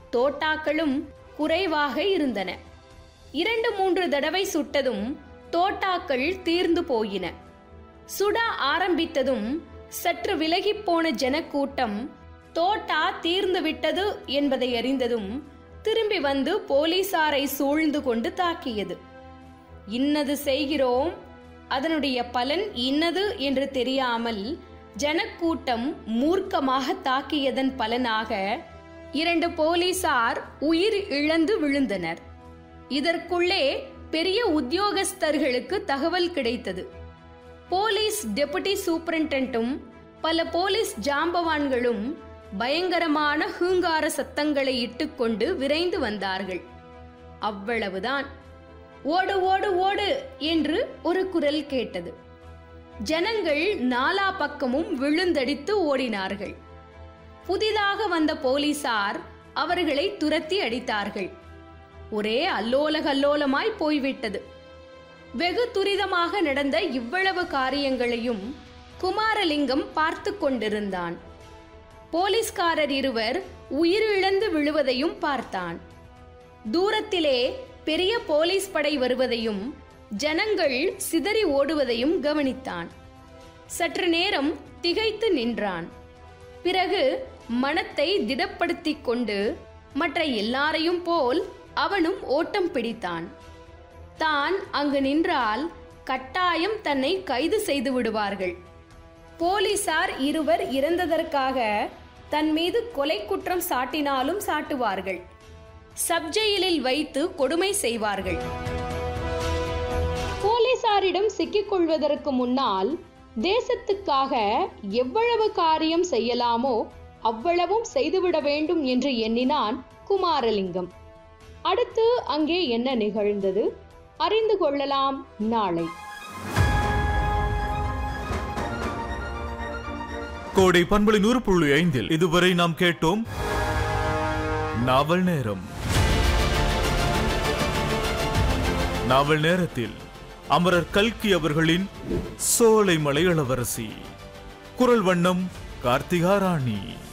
தோட்டாக்களும் குறைவாக இருந்தன இரண்டு மூன்று தடவை சுட்டதும் தோட்டாக்கள் தீர்ந்து போயின சுட ஆரம்பித்ததும் சற்று விலகிப் போன ஜனக்கூட்டம் தோட்டா தீர்ந்து விட்டது என்பதை அறிந்ததும் திரும்பி வந்து போலீசாரை சூழ்ந்து கொண்டு தாக்கியது இன்னது செய்கிறோம் அதனுடைய பலன் இன்னது என்று தெரியாமல் ஜனக்கூட்டம் மூர்க்கமாக தாக்கியதன் பலனாக இரண்டு போலீசார் உயிர் இழந்து விழுந்தனர் இதற்குள்ளே பெரிய உத்தியோகஸ்தர்களுக்கு தகவல் கிடைத்தது போலீஸ் டெபுட்டி சூப்பரிண்டென்ட்டும் பல போலீஸ் ஜாம்பவான்களும் பயங்கரமான ஹூங்கார சத்தங்களை இட்டுக்கொண்டு விரைந்து வந்தார்கள் அவ்வளவுதான் ஓடு ஓடு ஓடு என்று ஒரு குரல் கேட்டது ஜனங்கள் நாலா பக்கமும் விழுந்தடித்து ஓடினார்கள் புதிதாக வந்த போலீசார் அவர்களை துரத்தி அடித்தார்கள் ஒரே அல்லோல கல்லோலமாய் போய்விட்டது வெகு துரிதமாக நடந்த இவ்வளவு காரியங்களையும் குமாரலிங்கம் பார்த்து கொண்டிருந்தான் போலீஸ்காரர் இருவர் உயிரிழந்து விழுவதையும் பார்த்தான் தூரத்திலே பெரிய போலீஸ் படை வருவதையும் ஜனங்கள் சிதறி ஓடுவதையும் கவனித்தான் சற்று நேரம் திகைத்து நின்றான் பிறகு மனத்தை திடப்படுத்திக் கொண்டு மற்ற எல்லாரையும் போல் அவனும் ஓட்டம் பிடித்தான் தான் அங்கு நின்றால் கட்டாயம் தன்னை கைது செய்து விடுவார்கள் போலீசார் இருவர் இறந்ததற்காக தன் மீது கொலை குற்றம் சாட்டினாலும் சாட்டுவார்கள் சப்ஜெயிலில் வைத்து கொடுமை செய்வார்கள் போலீசாரிடம் சிக்கிக் கொள்வதற்கு முன்னால் தேசத்துக்காக எவ்வளவு காரியம் செய்யலாமோ அவ்வளவும் செய்துவிட வேண்டும் என்று எண்ணினான் குமாரலிங்கம் அடுத்து அங்கே என்ன நிகழ்ந்தது அறிந்து கொள்ளலாம் நாளை கோடை பண்பலை நூறு புள்ளி ஐந்தில் இதுவரை நாம் கேட்டோம் நாவல் நேரம் நாவல் நேரத்தில் அமரர் கல்கி அவர்களின் சோலை மலை இளவரசி குரல் வண்ணம் கார்த்திகா ராணி